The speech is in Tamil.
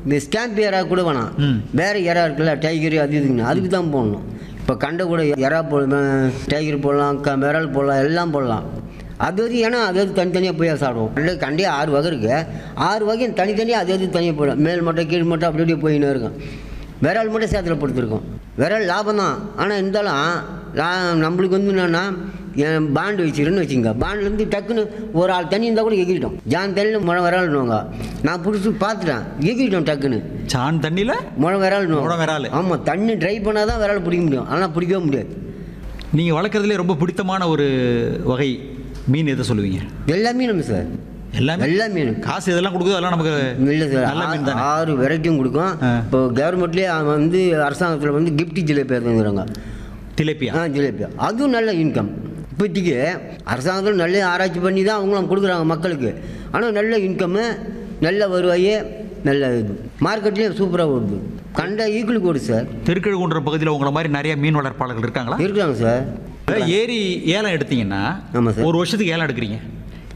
இந்த ஸ்டாம்ப் எறா கூட வேணாம் ம். வேற எறா இருக்குல்ல டைகர் அது இதுன்னு அதுக்கு தான் போடணும் இப்போ கண்டை கூட எறா போடலாம் டைகர் போடலாம் க விரல் போடலாம் எல்லாம் போடலாம் அது அது ஏன்னா அது அது தனித்தனியாக போய் சாப்பிடுவோம் ரெண்டு கண்டே ஆறு வகை இருக்கு ஆறு வகையும் தனித்தனியாக அது அது தனியாக போடும் மேல் மட்டும் கீழ் மட்டும் அப்படி அப்படியே போயின்னு இருக்கும் விரல் மட்டும் சேத்துல படுத்துருக்கோம் விரல் லாபம் தான் ஆனால் இருந்தாலும் லா- நம்மளுக்கு வந்து என்னென்னா என் பாண்டு வச்சுருன்னு வச்சுங்க பாண்ட்லேருந்து டக்குன்னு ஒரு ஆள் தண்ணி இருந்தால் கூட எகிரிட்டோம் ஜான் தண்ணியில் முழை விரல்னுவாங்க நான் பிடிச்சி பார்த்துட்டேன் எகிரிட்டோம் டக்குன்னு சான் தண்ணியில் முழை விரல் முழ விரல். ஆமாம் தண்ணி ட்ரை பண்ணால் தான் விரல் பிடிக்க முடியும் ஆனால் பிடிக்கவே முடியாது நீங்கள் வளர்க்குறதுலே ரொம்ப பிடித்தமான ஒரு வகை மீன் எதை சொல்லுவீங்க எல்லா மீனும் சார் எல்லாமே எல்லா மீனும் காசு இதெல்லாம் கொடுக்குதோ அதெல்லாம் நமக்கு இல்லை சார் நல்ல மீன் தானே ஆ- ஆறு வெரைட்டியும் கொடுக்கும் ஆ. இப்போ கவர்மெண்ட்லேயே வந்து அரசாங்கத்தில் வந்து கிஃப்ட் ஜிலேபி தந்துடுறாங்க திலேப்பியா ஆ ஜிலேபி அதுவும் நல்ல இன்கம் இப்போதைக்கு அரசாங்கத்தில் நல்ல ஆராய்ச்சி பண்ணி தான் அவங்களும் கொடுக்குறாங்க மக்களுக்கு ஆனால் நல்ல இன்கம்மு நல்ல வருவாய் நல்ல இது மார்க்கெட்லேயும் சூப்பராக ஓடுது கண்ட ஈக்குவலுக்கு ஓடுது சார் திருக்கழுகுன்ற பகுதியில் உங்களை மாதிரி நிறைய மீன் வளர்ப்பாளர்கள் இருக்காங்களா இருக்கிறாங்க சார் ஏரி ஏலம் எடுத்தீங்கன்னா ஆமாம் சார். ஒரு வருஷத்துக்கு ஏலம் எடுக்கிறீங்க